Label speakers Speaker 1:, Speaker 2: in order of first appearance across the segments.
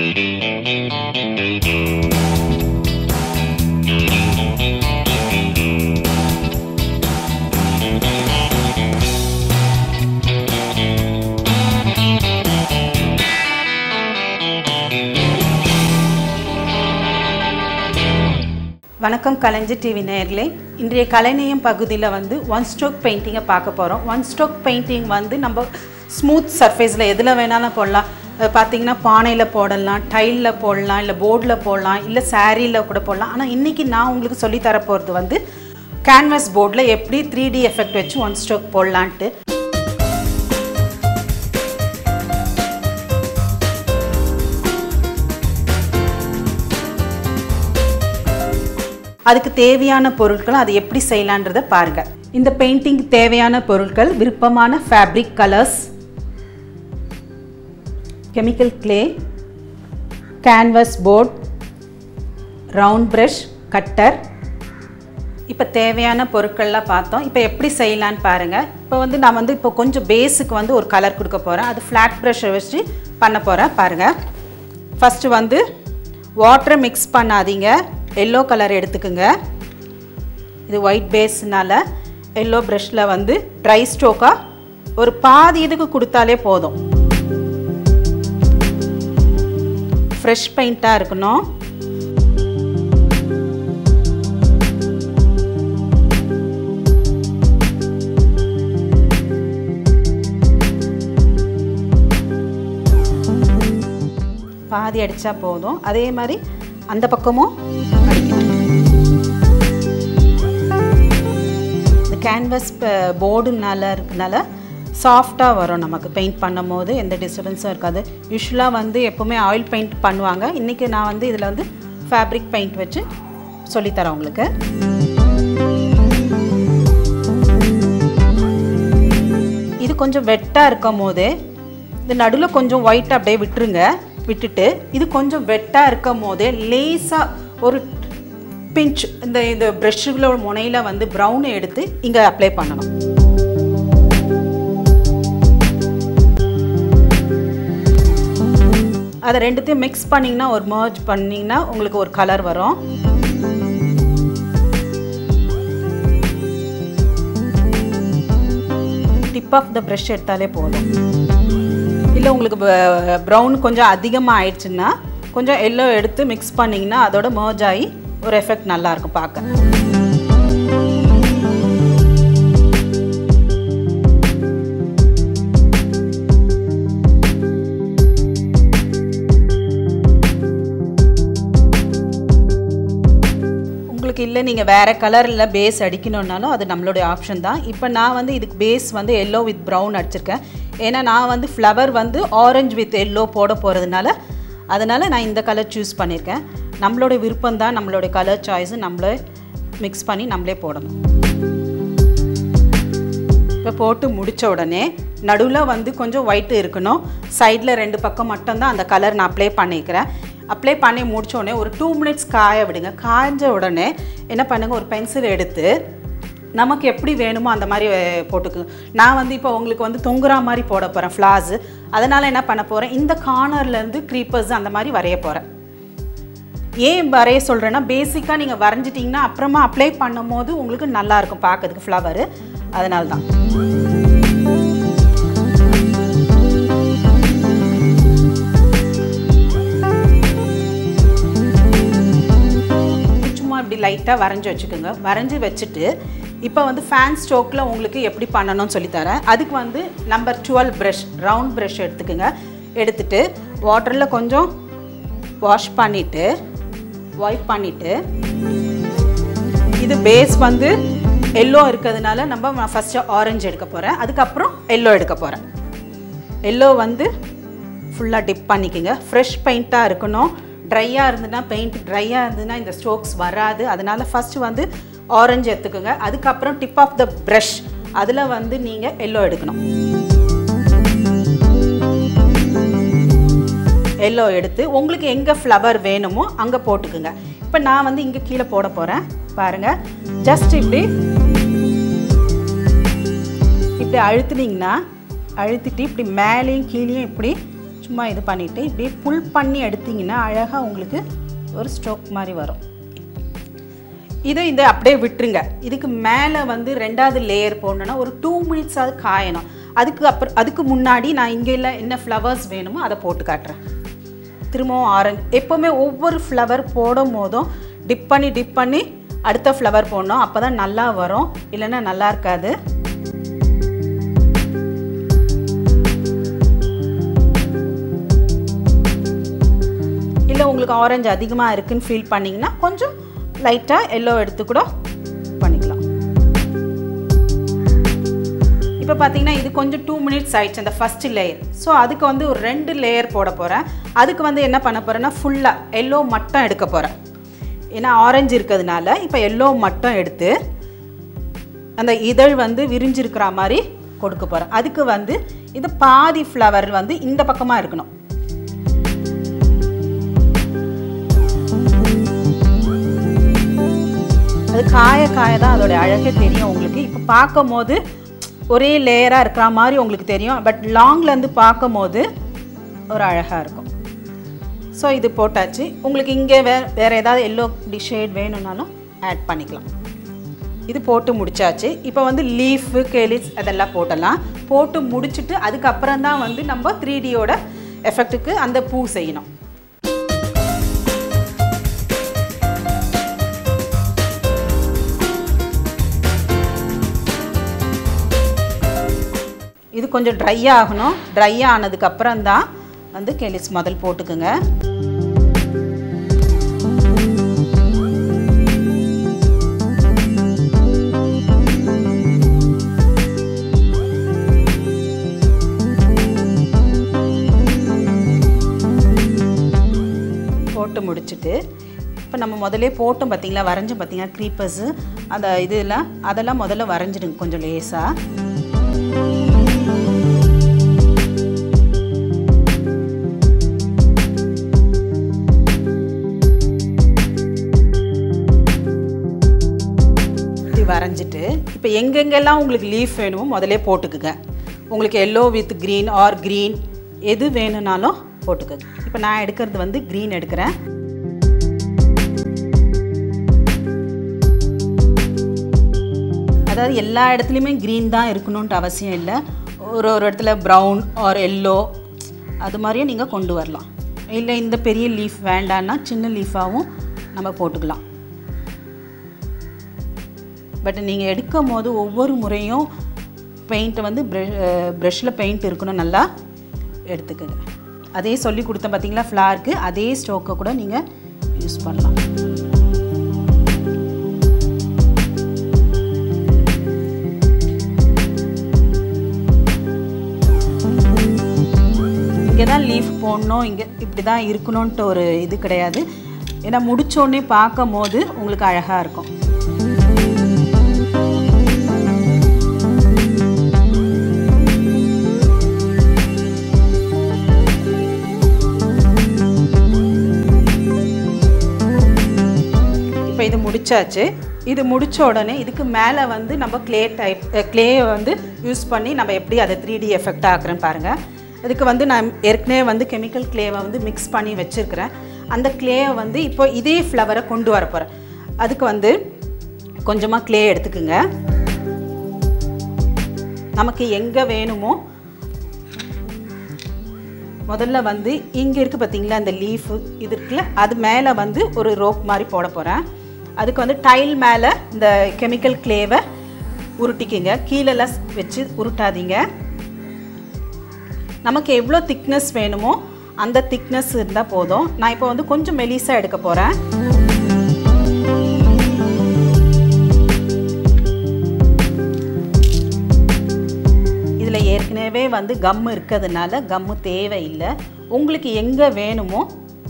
Speaker 1: வணக்கம் கலைஞர் டிவி நேயர்களே இன்றைய கலைநயம் பகுதியில் வந்து ஒன் ஸ்ட்ரோக் பெயிண்டிங்கை பார்க்க போகிறோம் ஒன் ஸ்ட்ரோக் பெயிண்டிங் வந்து நம்ம ஸ்மூத் சர்ஃபேஸில் எதில் வேணாலும் போடலாம் அது பார்த்தீங்கன்னா பானையில் போடலாம் டைலில் போடலாம் இல்லை போர்டில் போடலாம் இல்லை சாரியில் கூட போடலாம் ஆனால் இன்றைக்கி நான் உங்களுக்கு சொல்லித் தர போகிறது வந்து கேன்வாஸ் போர்டில் எப்படி த்ரீ டி எஃபெக்ட் வச்சு ஒன் ஸ்ட்ரோக் போடலான்ட்டு அதுக்கு தேவையான பொருட்கள் அதை எப்படி செய்யலான்றதை பாருங்க இந்த பெயிண்டிங் தேவையான பொருட்கள் விருப்பமான fabric colours chemical clay canvas board round brush cutter இப்போ தேவையான பொருட்கள்லாம் பார்த்தோம் இப்போ எப்படி செய்யலான்னு பாருங்கள் இப்போ வந்து நான் வந்து இப்போ கொஞ்சம் பேஸுக்கு வந்து ஒரு கலர் கொடுக்க போகிறேன் அது ஃப்ளாட் ப்ரஷ்ஷை வச்சு பண்ண போகிறேன் பாருங்கள் ஃபஸ்ட்டு வந்து வாட்டரை மிக்ஸ் பண்ணாதீங்க எல்லோ கலர் எடுத்துக்குங்க இது ஒயிட் பேஸ்னால எல்லோ ப்ரஷில் வந்து ட்ரை ஸ்ட்ரோக்காக ஒரு பாதி இதுக்கு கொடுத்தாலே போதும் ஃப்ரெஷ் பெயிண்ட்டாக இருக்கணும் பாதி அடித்தா போதும் அதே மாதிரி அந்த பக்கமும் அடிக்கணும் இந்த கேன்வஸ் போர்டுனால இருக்கனால சாஃப்டாக வரும் நமக்கு பெயிண்ட் பண்ணும் போது எந்த டிஸ்டர்பன்ஸும் இருக்காது யூஸ்வலாக வந்து எப்போவுமே ஆயில் பெயிண்ட் பண்ணுவாங்க இன்றைக்கி நான் வந்து இதில் வந்து ஃபேப்ரிக் பெயிண்ட் வச்சு சொல்லித்தரேன் உங்களுக்கு இது கொஞ்சம் வெட்டாக இருக்கும் போதே இந்த நடுவில் கொஞ்சம் ஒயிட் அப்படியே விட்டுருங்க விட்டுட்டு இது கொஞ்சம் வெட்டாக இருக்கும் போதே லேசாக ஒரு பிஞ்ச் இந்த இந்த ப்ரெஷ்ஷுகளோட முனையில் வந்து ப்ரௌனை எடுத்து இங்கே அப்ளை பண்ணணும் அதை ரெண்டுத்தையும் மிக்ஸ் பண்ணிங்கன்னா ஒரு மர்ஜ் பண்ணிங்கன்னா உங்களுக்கு ஒரு கலர் வரும் டிப் ஆஃப் த ப்ரஷ் எடுத்தாலே போதும் இல்லை உங்களுக்கு ப்ரௌன் கொஞ்சம் அதிகமாக ஆயிடுச்சுன்னா கொஞ்சம் எல்லோ எடுத்து மிக்ஸ் பண்ணிங்கன்னா அதோட மர்ஜ் ஆகி ஒரு எஃபெக்ட் நல்லாயிருக்கும் பார்க்க உங்களுக்கு இல்லை நீங்கள் வேறு கலரில் பேஸ் அடிக்கணுன்னாலும் அது நம்மளுடைய ஆப்ஷன் தான் இப்போ நான் வந்து இதுக்கு பேஸ் வந்து எல்லோ வித் ப்ரௌன் அடிச்சிருக்கேன் ஏன்னா நான் வந்து ஃப்ளவர் வந்து ஆரஞ்சு வித் எல்லோ போட போகிறதுனால அதனால் நான் இந்த கலர் சூஸ் பண்ணியிருக்கேன் நம்மளோட விருப்பம் தான் நம்மளுடைய கலர் சாய்ஸு நம்மளே மிக்ஸ் பண்ணி நம்மளே போடணும் இப்போ போட்டு முடித்த உடனே நடுவில் வந்து கொஞ்சம் ஒயிட்டு இருக்கணும் சைடில் ரெண்டு பக்கம் மட்டும்தான் அந்த கலர் நான் அப்ளை பண்ணிக்கிறேன் அப்ளை பண்ணி முடிச்ச உடனே ஒரு டூ மினிட்ஸ் காய விடுங்க காய்ஞ்ச உடனே என்ன பண்ணுங்கள் ஒரு பென்சில் எடுத்து நமக்கு எப்படி வேணுமோ அந்த மாதிரி போட்டுக்கு நான் வந்து இப்போ உங்களுக்கு வந்து தொங்குற மாதிரி போட போகிறேன் ஃப்ளாஸு அதனால் என்ன பண்ண போகிறேன் இந்த கார்னர்லேருந்து க்ரீப்பர்ஸ் அந்த மாதிரி வரைய போகிறேன் ஏன் வரைய சொல்கிறேன்னா பேசிக்காக நீங்கள் வரைஞ்சிட்டிங்கன்னா அப்புறமா அப்ளை பண்ணும் போது உங்களுக்கு நல்லாயிருக்கும் பார்க்கறதுக்கு ஃப்ளவரு அதனால தான் சும்மா இப்படி லைட்டாக வரைஞ்சி வச்சுக்கோங்க வரைஞ்சி வச்சுட்டு இப்போ வந்து ஃபேன் ஸ்ட்ரோக்கில் உங்களுக்கு எப்படி பண்ணணும்னு சொல்லித்தரேன் அதுக்கு வந்து number twelve brush round brush எடுத்துக்கோங்க எடுத்துட்டு வாட்டரில் கொஞ்சம் வாஷ் பண்ணிவிட்டு வைப் பண்ணிவிட்டு இது பேஸ் வந்து எல்லோ இருக்கிறதுனால நம்ம ஃபஸ்ட்டு ஆரஞ்சு எடுக்க போகிறேன் அதுக்கப்புறம் எல்லோ எடுக்க போகிறேன் எல்லோ வந்து ஃபுல்லாக டிப் பண்ணிக்கோங்க ஃப்ரெஷ் பெயிண்ட்டாக இருக்கணும் ட்ரையாக இருந்ததுன்னா பெயிண்ட் ட்ரையாக இருந்ததுன்னா இந்த ஸ்ட்ரோக்ஸ் வராது அதனால் ஃபஸ்ட்டு வந்து ஆரஞ்சு எடுத்துக்கோங்க அதுக்கப்புறம் டிப் ஆஃப் த ப்ரஷ் அதில் வந்து நீங்கள் எல்லோ எடுக்கணும் எல்லோ எடுத்து உங்களுக்கு எங்கே ஃப்ளவர் வேணுமோ அங்கே போட்டுக்குங்க இப்போ நான் வந்து இங்கே கீழே போட போகிறேன் பாருங்கள் ஜஸ்ட் இப்படி இப்படி அழுத்துனீங்கன்னா அழுத்திட்டு இப்படி மேலேயும் கீழேயும் இப்படி சும்மா இது பண்ணிவிட்டு இப்படியே புல் பண்ணி எடுத்தீங்கன்னா அழகாக உங்களுக்கு ஒரு ஸ்ட்ரோக் மாதிரி வரும் இதை இந்த அப்படியே விட்டுருங்க இதுக்கு மேலே வந்து ரெண்டாவது லேயர் போடணுன்னா ஒரு டூ மினிட்ஸாவது காயணும் அதுக்கு அப்புறம் அதுக்கு முன்னாடி நான் இங்கே இல்லை என்ன ஃப்ளவர்ஸ் வேணுமோ அதை போட்டு காட்டுறேன் திரும்பவும் ஆரஞ்சு எப்போவுமே ஒவ்வொரு ஃப்ளவர் போடும் போதும் டிப் பண்ணி டிப் பண்ணி அடுத்த ஃப்ளவர் போடணும் அப்போ தான் நல்லா வரும் இல்லைன்னா நல்லா இருக்காது இல்லை உங்களுக்கு ஆரஞ்சு அதிகமாக இருக்குன்னு ஃபீல் பண்ணிங்கன்னா கொஞ்சம் லைட்டாக எல்லோ எடுத்து கூட பண்ணிக்கலாம் இப்போ பார்த்தீங்கன்னா இது கொஞ்சம் டூ மினிட்ஸ் ஆயிடுச்சு அந்த ஃபஸ்ட்டு லேயர் ஸோ அதுக்கு வந்து ஒரு ரெண்டு லேயர் போட போகிறேன் அதுக்கு வந்து என்ன பண்ண போகிறேன்னா ஃபுல்லாக எல்லோ மட்டும் எடுக்க போகிறேன் ஏன்னா ஆரஞ்சு இருக்கிறதுனால இப்போ எல்லோ மட்டும் எடுத்து அந்த இதழ் வந்து விரிஞ்சிருக்கிற மாதிரி கொடுக்க போகிறேன் அதுக்கு வந்து இது பாதி ஃப்ளவர் வந்து இந்த பக்கமாக இருக்கணும் அது காய காய தான் அதோட அழகே தெரியும் உங்களுக்கு இப்போ பார்க்கும் போது ஒரே லேயராக இருக்கிற மாதிரி உங்களுக்கு தெரியும் பட் லாங்லேருந்து பார்க்கும் போது ஒரு அழகாக இருக்கும் ஸோ இது போட்டாச்சு உங்களுக்கு இங்கே வே வேறு ஏதாவது எல்லோ ஷேட் வேணும்னாலும் ஆட் பண்ணிக்கலாம் இது போட்டு முடிச்சாச்சு இப்போ வந்து லீஃபு கேலிஸ் அதெல்லாம் போட்டலாம் போட்டு முடிச்சுட்டு அதுக்கப்புறம் தான் வந்து நம்ம த்ரீ டியோட எஃபெக்ட்டுக்கு அந்த பூ செய்யணும் இது கொஞ்சம் ட்ரை ஆகணும் ட்ரை ஆனதுக்கப்புறம் தான் வந்து கெலிஸ் முதல் போட்டுக்குங்க போட்டு முடிச்சுட்டு இப்போ நம்ம முதல்ல போட்டோம் பார்த்தீங்களா வரைஞ்சோம் பார்த்தீங்களா க்ரீப்பர்ஸு அந்த இதெல்லாம் அதெல்லாம் முதல்ல வரைஞ்சிடுங்க கொஞ்சம் லேசாக இப்படி வரைஞ்சிட்டு இப்போ எங்கெங்கெல்லாம் உங்களுக்கு லீஃப் வேணுமோ முதல்ல போட்டுக்குங்க உங்களுக்கு yellow with green or green எது வேணும்னாலும் போட்டுக்கோங்க இப்போ நான் எடுக்கிறது வந்து க்ரீன் எடுக்கிறேன் அதாவது எல்லா இடத்துலையுமே க்ரீன் தான் இருக்கணுன்ட்டு அவசியம் இல்லை ஒரு ஒரு இடத்துல ப்ரௌன் ஆர் எல்லோ அது மாதிரியும் நீங்கள் கொண்டு வரலாம் இல்லை இந்த பெரிய லீஃப் வேண்டான்னா சின்ன லீஃபாகவும் நம்ம போட்டுக்கலாம் பட் நீங்கள் எடுக்கும் போது ஒவ்வொரு முறையும் பெயிண்ட்டை வந்து ப்ரஷில் பெயிண்ட் இருக்கணும் நல்லா எடுத்துக்கோங்க அதே சொல்லி கொடுத்தேன் பார்த்தீங்களா ஃப்ளாருக்கு அதே ஸ்ட்ரோக்கை கூட நீங்கள் யூஸ் பண்ணலாம் இங்கே தான் லீஃப் போடணும் இங்கே இப்படி தான் இருக்கணுன்ட்டு ஒரு இது கிடையாது ஏன்னா முடிச்சோடனே பார்க்கும் போது உங்களுக்கு அழகாக இருக்கும் இப்போ இது முடிச்சாச்சு இது முடிச்ச உடனே இதுக்கு மேலே வந்து நம்ம க்ளே டைப் க்ளேயை வந்து யூஸ் பண்ணி நம்ம எப்படி அதை த்ரீ டி எஃபெக்ட் ஆக்குறேன்னு பாருங்கள் அதுக்கு வந்து நான் ஏற்கனவே வந்து கெமிக்கல் க்ளேவை வந்து மிக்ஸ் பண்ணி வச்சுருக்கிறேன் அந்த க்ளேயை வந்து இப்போ இதே ஃப்ளவரை கொண்டு வர போகிறேன் அதுக்கு வந்து கொஞ்சமாக க்ளே எடுத்துக்குங்க நமக்கு எங்கே வேணுமோ முதல்ல வந்து இங்கே இருக்குது பார்த்தீங்களா இந்த லீஃபு இது இருக்குல்ல அது மேலே வந்து ஒரு ரோப் மாதிரி போட போகிறேன் அதுக்கு வந்து டைல் மேலே இந்த கெமிக்கல் க்ளேவை உருட்டிக்குங்க கீழெல்லாம் வச்சு உருட்டாதீங்க நமக்கு எவ்வளோ திக்னஸ் வேணுமோ அந்த திக்னஸ் இருந்தால் போதும் நான் இப்போ வந்து கொஞ்சம் மெலிசாக எடுக்க போகிறேன் இதில் ஏற்கனவே வந்து கம் இருக்கிறதுனால கம்மு தேவையில்லை உங்களுக்கு எங்கே வேணுமோ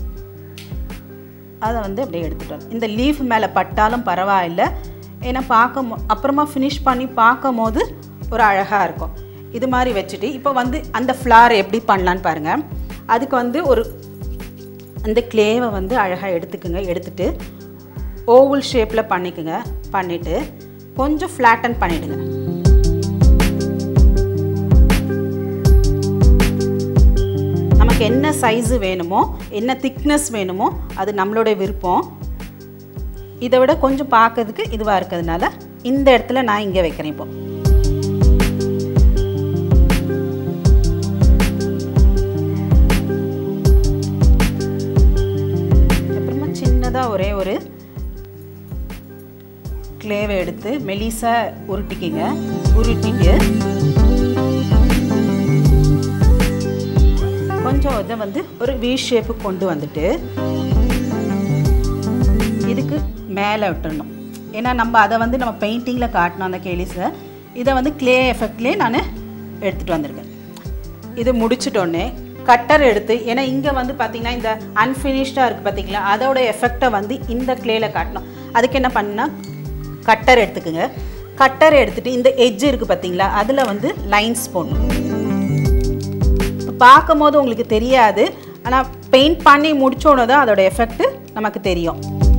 Speaker 1: அதை வந்து அப்படியே எடுத்துகிட்டு வரணும் இந்த லீஃப் மேலே பட்டாலும் பரவாயில்ல ஏன்னா பார்க்க மோ- அப்புறமா ஃபினிஷ் பண்ணி பார்க்கும் போது ஒரு அழகாக இருக்கும் இது மாதிரி வச்சுட்டு இப்போ வந்து அந்த ஃப்ளார் எப்படி பண்ணலான்னு பாருங்கள் அதுக்கு வந்து ஒரு அந்த க்ளேவை வந்து அழகாக எடுத்துக்குங்க எடுத்துட்டு ஓவல் ஷேப்பில் பண்ணிக்குங்க பண்ணிவிட்டு கொஞ்சம் ஃப்ளாட்டன் பண்ணிவிடுங்க நமக்கு உங்களுக்கு என்ன சைஸு வேணுமோ என்ன திக்னஸ் வேணுமோ அது நம்மளுடைய விருப்பம் இதை விட கொஞ்சம் பார்க்கறதுக்கு இதுவாக இருக்கிறதுனால இந்த இடத்துல நான் இங்கே வைக்கிறேன் இப்போ அப்புறமா சின்னதாக ஒரே ஒரு கிளேவை எடுத்து மெலிசா உருட்டிக்கிங்க உருட்டிட்டு கொஞ்சம் இதை வந்து ஒரு வி ஷேப்பு கொண்டு வந்துட்டு இதுக்கு மேலே விட்டுடணும் ஏன்னா நம்ம அதை வந்து நம்ம பெயிண்டிங்கில் காட்டணும் அந்த கேலிஸை இதை வந்து க்ளே எஃபெக்ட்லேயே நான் எடுத்துகிட்டு வந்திருக்கேன் இது முடிச்சிட்டோன்னே கட்டர் எடுத்து ஏன்னா இங்கே வந்து பார்த்திங்கன்னா இந்த அன்ஃபினிஷ்டாக இருக்குது பார்த்தீங்களா அதோட எஃபெக்டை வந்து இந்த க்ளேயில் காட்டணும் அதுக்கு என்ன பண்ணா கட்டர் எடுத்துக்குங்க கட்டர் எடுத்துகிட்டு இந்த எட்ஜ் இருக்குது பார்த்தீங்களா அதில் வந்து லைன்ஸ் போடணும் இப்போ பார்க்கும்போது உங்களுக்கு தெரியாது ஆனால் பெயிண்ட் பண்ணி முடிச்சோன்னு தான் அதோட எஃபெக்ட் நமக்கு தெரியும்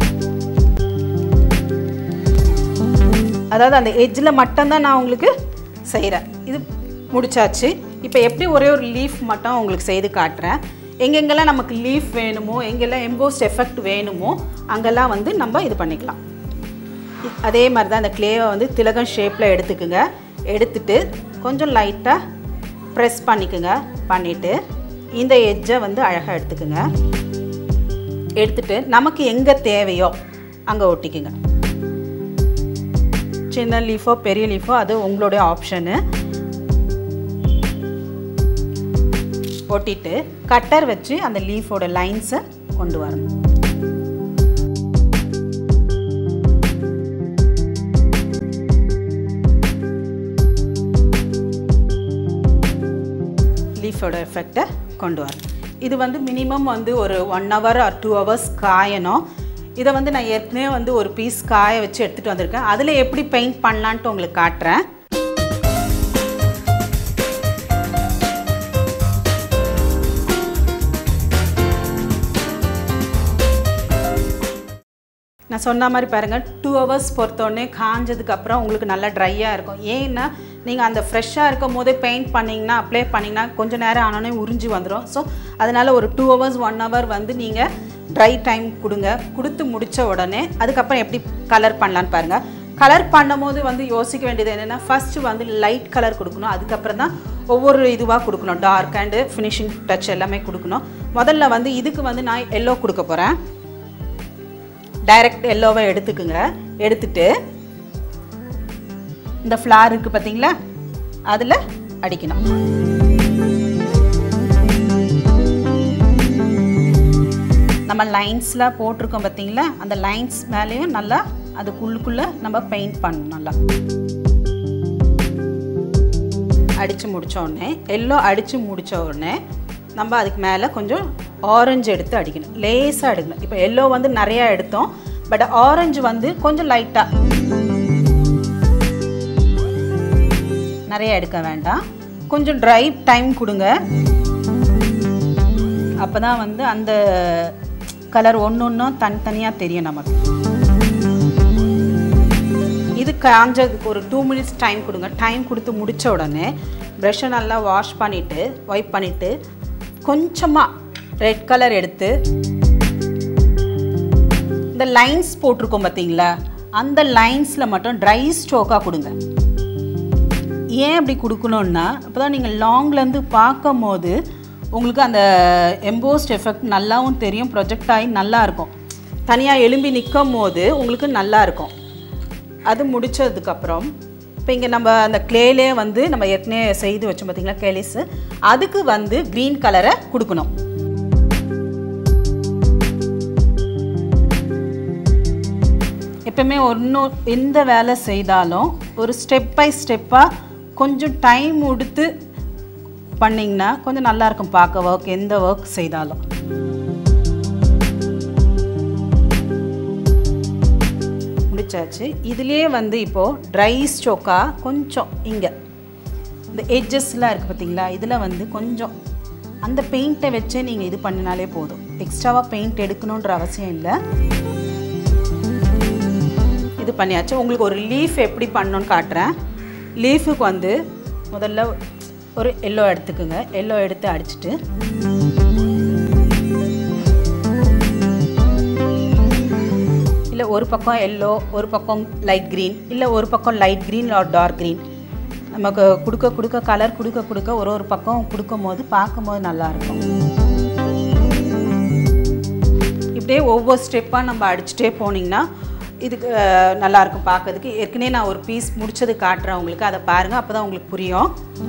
Speaker 1: அதாவது அந்த எட்ஜில் மட்டும்தான் நான் உங்களுக்கு செய்கிறேன் இது முடிச்சாச்சு இப்போ எப்படி ஒரே ஒரு லீஃப் மட்டும் உங்களுக்கு செய்து காட்டுறேன் எங்கெங்கெல்லாம் நமக்கு லீஃப் வேணுமோ எங்கெல்லாம் எம்போஸ்ட் எஃபெக்ட் வேணுமோ அங்கெல்லாம் வந்து நம்ம இது பண்ணிக்கலாம் அதே மாதிரி தான் இந்த க்ளேவை வந்து திலகம் ஷேப்பில் எடுத்துக்குங்க எடுத்துட்டு கொஞ்சம் லைட்டாக ப்ரெஸ் பண்ணிக்கோங்க பண்ணிவிட்டு இந்த எட்ஜை வந்து அழகாக எடுத்துக்குங்க எடுத்துட்டு நமக்கு எங்கே தேவையோ அங்கே ஒட்டிக்குங்க சின்ன லீஃபோ பெரிய லீஃபோ அது உங்களுடைய ஆப்ஷனு ஒட்டிட்டு கட்டர் வச்சு அந்த லீஃபோட லைன்ஸை கொண்டு வரணும் லீஃபோட எஃபெக்டை கொண்டு வரணும் இது வந்து மினிமம் வந்து ஒரு one hour or two hours காயணும் இதை வந்து நான் ஏற்கனவே வந்து ஒரு பீஸ் காய வச்சு எடுத்துகிட்டு வந்திருக்கேன் அதில் எப்படி பெயிண்ட் பண்ணலான்ட்டு உங்களுக்கு காட்டுறேன் நான் சொன்ன மாதிரி பாருங்கள் டூ ஹவர்ஸ் பொறுத்தோடனே காஞ்சதுக்கப்புறம் உங்களுக்கு நல்லா ட்ரையாக இருக்கும் ஏன்னா நீங்கள் அந்த ஃப்ரெஷ்ஷாக இருக்கும் போதே பெயிண்ட் பண்ணிங்கன்னா அப்ளை பண்ணிங்கன்னா கொஞ்சம் நேரம் ஆனோடனே உறிஞ்சி வந்துடும் ஸோ அதனால் ஒரு டூ ஹவர்ஸ் ஒன் ஹவர் வந்து நீங்கள் ட்ரை டைம் கொடுங்க கொடுத்து முடித்த உடனே அதுக்கப்புறம் எப்படி கலர் பண்ணலான்னு பாருங்கள் கலர் பண்ணும்போது வந்து யோசிக்க வேண்டியது என்னென்னா ஃபஸ்ட்டு வந்து லைட் கலர் கொடுக்கணும் அதுக்கப்புறம் தான் ஒவ்வொரு இதுவாக கொடுக்கணும் டார்க் அண்டு ஃபினிஷிங் டச் எல்லாமே கொடுக்கணும் முதல்ல வந்து இதுக்கு வந்து நான் எல்லோ கொடுக்க போகிறேன் டைரக்ட் எல்லோவை எடுத்துக்குங்க எடுத்துட்டு இந்த ஃப்ளார் இருக்குது பார்த்தீங்களா அதில் அடிக்கணும் நம்ம லைன்ஸ்லாம் போட்டிருக்கோம் பார்த்தீங்களா அந்த லைன்ஸ் மேலேயும் நல்லா அதுக்குள்ளுக்குள்ளே நம்ம பெயிண்ட் பண்ணணும் நல்லா அடித்து முடிச்ச உடனே எல்லோ அடித்து முடிச்ச உடனே நம்ம அதுக்கு மேலே கொஞ்சம் ஆரஞ்சு எடுத்து அடிக்கணும் லேசாக எடுக்கணும் இப்போ எல்லோ வந்து நிறையா எடுத்தோம் பட் ஆரஞ்சு வந்து கொஞ்சம் லைட்டாக நிறைய எடுக்க வேண்டாம் கொஞ்சம் ட்ரை டைம் கொடுங்க அப்போ தான் வந்து அந்த கலர் ஒன்று ஒன்றும் தனித்தனியாக தெரியும் நமக்கு இது காஞ்சதுக்கு ஒரு டூ மினிட்ஸ் டைம் கொடுங்க டைம் கொடுத்து முடித்த உடனே ப்ரெஷ்ஷை நல்லா வாஷ் பண்ணிவிட்டு ஒய்ப் பண்ணிவிட்டு கொஞ்சமாக ரெட் கலர் எடுத்து இந்த லைன்ஸ் போட்டிருக்கோம் பார்த்தீங்களா அந்த லைன்ஸில் மட்டும் ட்ரை ஸ்ட்ரோக்காக கொடுங்க ஏன் அப்படி கொடுக்கணுன்னா அப்போ தான் நீங்கள் லாங்லேருந்து பார்க்கும் போது உங்களுக்கு அந்த எம்போஸ்ட் எஃபெக்ட் நல்லாவும் தெரியும் ப்ரொஜெக்ட் ஆகி நல்லா இருக்கும் தனியாக எலும்பி நிற்கும் போது உங்களுக்கு நல்லா இருக்கும் அது முடித்ததுக்கப்புறம் இப்போ இங்கே நம்ம அந்த க்ளேலே வந்து நம்ம ஏற்கனவே செய்து வச்சோம் பார்த்தீங்களா கேலிஸு அதுக்கு வந்து க்ரீன் கலரை கொடுக்கணும் எப்பவுமே ஒன்றும் எந்த வேலை செய்தாலும் ஒரு ஸ்டெப் பை ஸ்டெப்பாக கொஞ்சம் டைம் கொடுத்து பண்ணிங்கன்னா கொஞ்சம் நல்லா இருக்கும் பார்க்க ஒர்க் எந்த ஒர்க் செய்தாலும் முடிச்சாச்சு இதுலேயே வந்து இப்போது ட்ரை ஸ்டோக்காக கொஞ்சம் இங்கே இந்த எட்ஜஸ்லாம் இருக்குது பார்த்தீங்களா இதில் வந்து கொஞ்சம் அந்த பெயிண்ட்டை வச்சே நீங்கள் இது பண்ணினாலே போதும் எக்ஸ்ட்ராவாக பெயிண்ட் எடுக்கணுன்ற அவசியம் இல்லை இது பண்ணியாச்சு உங்களுக்கு ஒரு லீஃப் எப்படி பண்ணணும்னு காட்டுறேன் லீஃபுக்கு வந்து முதல்ல ஒரு எல்லோ எடுத்துக்குங்க எல்லோ எடுத்து அடிச்சிட்டு ஒரு பக்கம் எல்லோ ஒரு பக்கம் லைட் க்ரீன் இல்லை ஒரு பக்கம் light green or dark green நமக்கு கொடுக்க கொடுக்க கலர் கொடுக்க கொடுக்க ஒரு ஒரு பக்கம் கொடுக்கும் போது பார்க்கும்போது நல்லாயிருக்கும் இப்படியே ஒவ்வொரு ஸ்டெப்பாக நம்ம அடிச்சுட்டே போனீங்கன்னா இதுக்கு அஹ், நல்லாயிருக்கும் பார்க்கறதுக்கு ஏற்கனவே நான் ஒரு பீஸ் முடிச்சது காட்டுறேன் உங்களுக்கு அதை பாருங்கள் அப்போ தான் உங்களுக்கு புரியும்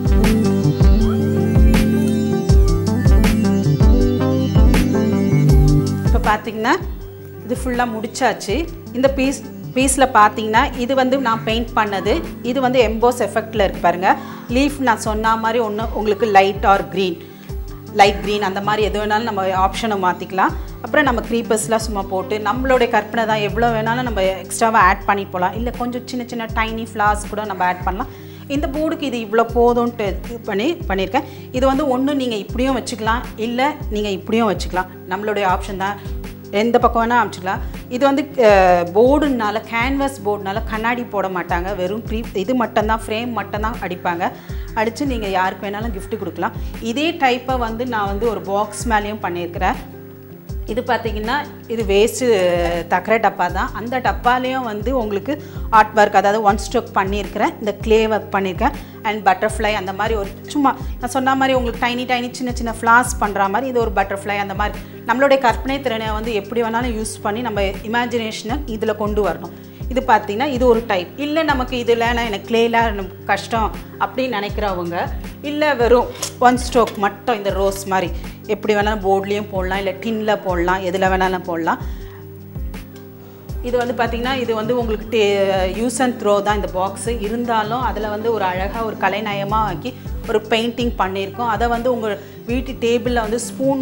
Speaker 1: இப்போ பார்த்தீங்கன்னா இது ஃபுல்லாக முடிச்சாச்சு இந்த பீஸ் பீஸில் பார்த்தீங்கன்னா இது வந்து நான் பெயிண்ட் பண்ணது இது வந்து எம்போஸ் எஃபெக்டில் இருக்கு பாருங்கள் லீஃப் நான் சொன்ன மாதிரி ஒன்று உங்களுக்கு light or green light green அந்த மாதிரி எது வேணாலும் நம்ம ஆப்ஷனை மாற்றிக்கலாம் அப்புறம் நம்ம க்ரீப்பர்ஸ்லாம் சும்மா போட்டு நம்மளுடைய கற்பனை தான் எவ்வளோ வேணாலும் நம்ம எக்ஸ்ட்ராவாக ஆட் பண்ணி போகலாம் இல்லை கொஞ்சம் சின்ன சின்ன டைனி ஃப்ளார்ஸ் கூட நம்ம ஆட் பண்ணலாம் இந்த போர்டுக்கு இது இவ்வளோ போதும்ன்ட்டு இது பண்ணி பண்ணியிருக்கேன் இது வந்து ஒன்று நீங்கள் இப்படியும் வச்சுக்கலாம் இல்லை நீங்கள் இப்படியும் வச்சுக்கலாம் நம்மளுடைய ஆப்ஷன் தான் எந்த பக்கம் வேணால் அமைச்சிக்கலாம் இது வந்து போர்டுனால கேன்வாஸ் போர்டுனால கண்ணாடி போட மாட்டாங்க வெறும் ப்ரீ இது மட்டும்தான் ஃப்ரேம் மட்டும்தான் அடிப்பாங்க அடித்து நீங்கள் யாருக்கு வேணாலும் gift கொடுக்கலாம் இதே டைப்பை வந்து நான் வந்து ஒரு பாக்ஸ் மேலேயும் பண்ணியிருக்கிறேன் இது பார்த்தீங்கன்னா இது வேஸ்ட்டு தக்கரை டப்பா தான் அந்த டப்பாலேயும் வந்து உங்களுக்கு ஆர்ட் ஒர்க் அதாவது ஒன் ஸ்ட்ரோக் பண்ணியிருக்கிறேன் இந்த க்ளே ஒர்க் பண்ணியிருக்கேன் அண்ட் பட்டர்ஃப்ளை அந்த மாதிரி ஒரு சும்மா நான் சொன்ன மாதிரி உங்களுக்கு டைனி டைனி சின்ன சின்ன ஃப்ளாஸ் பண்ணுற மாதிரி இது ஒரு பட்டர்ஃப்ளை அந்த மாதிரி நம்மளுடைய கற்பனை திறனை வந்து எப்படி வேணாலும் யூஸ் பண்ணி நம்ம இமேஜினேஷனை இதில் கொண்டு வரணும் இது பார்த்தீங்கன்னா இது ஒரு டைப் இல்லை நமக்கு இதில் நான் எனக்கு கிளேலாம் எனக்கு கஷ்டம் அப்படின்னு நினைக்கிறவங்க இல்லை வெறும் ஒன் ஸ்ட்ரோக் மட்டும் இந்த ரோஸ் மாதிரி எப்படி வேணாலும் போர்ட்லேயும் போடலாம் இல்லை டின்னில் போடலாம் எதில் வேணாலும் போடலாம் இது வந்து பார்த்திங்கன்னா இது வந்து உங்களுக்கு டே யூஸ் அண்ட் த்ரோ தான் இந்த பாக்ஸு இருந்தாலும் அதில் வந்து ஒரு அழகாக ஒரு கலைநயமாக ஆக்கி ஒரு பெயிண்டிங் பண்ணியிருக்கோம் அதை வந்து உங்கள் வீட்டு டேபிளில் வந்து ஸ்பூன்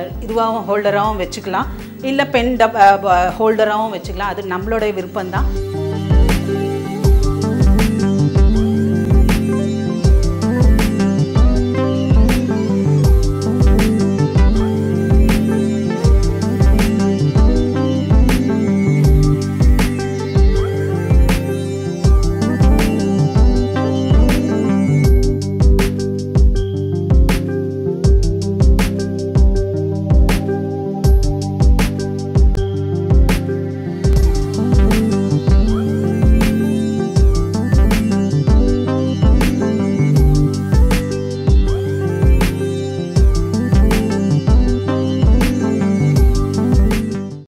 Speaker 1: இதுவாகவும் ஹோல்டராகவும் வச்சுக்கலாம் இல்லை பென் டப் ஹோல்டராகவும் வச்சுக்கலாம் அது நம்மளுடைய விருப்பம்தான்